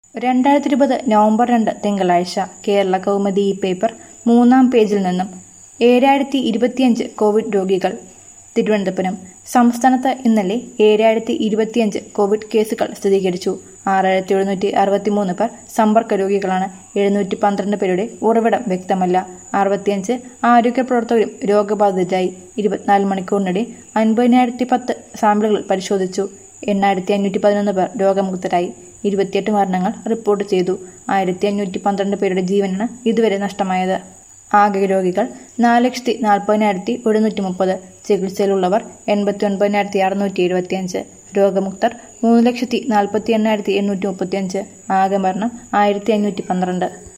രണ്ടായിരത്തി ഇരുപത് നവംബർ രണ്ട് തിങ്കളാഴ്ച കേരള കൗമുദി ഈ പേപ്പർ മൂന്നാം പേജിൽ നിന്നും ഏഴായിരത്തി ഇരുപത്തിയഞ്ച് കോവിഡ് രോഗികൾ തിരുവനന്തപുരം സംസ്ഥാനത്ത് ഇന്നലെ ഏഴായിരത്തി ഇരുപത്തിയഞ്ച് കോവിഡ് കേസുകൾ സ്ഥിരീകരിച്ചു ആറായിരത്തി എഴുന്നൂറ്റി അറുപത്തിമൂന്ന് പേർ സമ്പർക്ക രോഗികളാണ് എഴുന്നൂറ്റി പന്ത്രണ്ട് പേരുടെ ഉറവിടം വ്യക്തമല്ല അറുപത്തിയഞ്ച് ആരോഗ്യ പ്രവർത്തകരും രോഗബാധിതരായി ഇരുപത്തിനാല് മണിക്കൂറിനിടെ അൻപതിനായിരത്തി പത്ത് സാമ്പിളുകൾ പരിശോധിച്ചു എണ്ണായിരത്തി അഞ്ഞൂറ്റി പതിനൊന്ന് പേർ രോഗമുക്തരായി ഇരുപത്തിയെട്ട് മരണങ്ങൾ റിപ്പോർട്ട് ചെയ്തു ആയിരത്തി അഞ്ഞൂറ്റി പന്ത്രണ്ട് പേരുടെ ജീവനാണ് ഇതുവരെ നഷ്ടമായത് ആകെ രോഗികൾ നാല് ലക്ഷത്തി നാൽപ്പതിനായിരത്തി ഒരുന്നൂറ്റി മുപ്പത് ചികിത്സയിലുള്ളവർ എൺപത്തി ഒൻപതിനായിരത്തി അറുന്നൂറ്റി എഴുപത്തിയഞ്ച് രോഗമുക്തർ മൂന്ന് ലക്ഷത്തി നാൽപ്പത്തി എണ്ണായിരത്തി എണ്ണൂറ്റി മുപ്പത്തിയഞ്ച് ആകെ മരണം ആയിരത്തി അഞ്ഞൂറ്റി പന്ത്രണ്ട്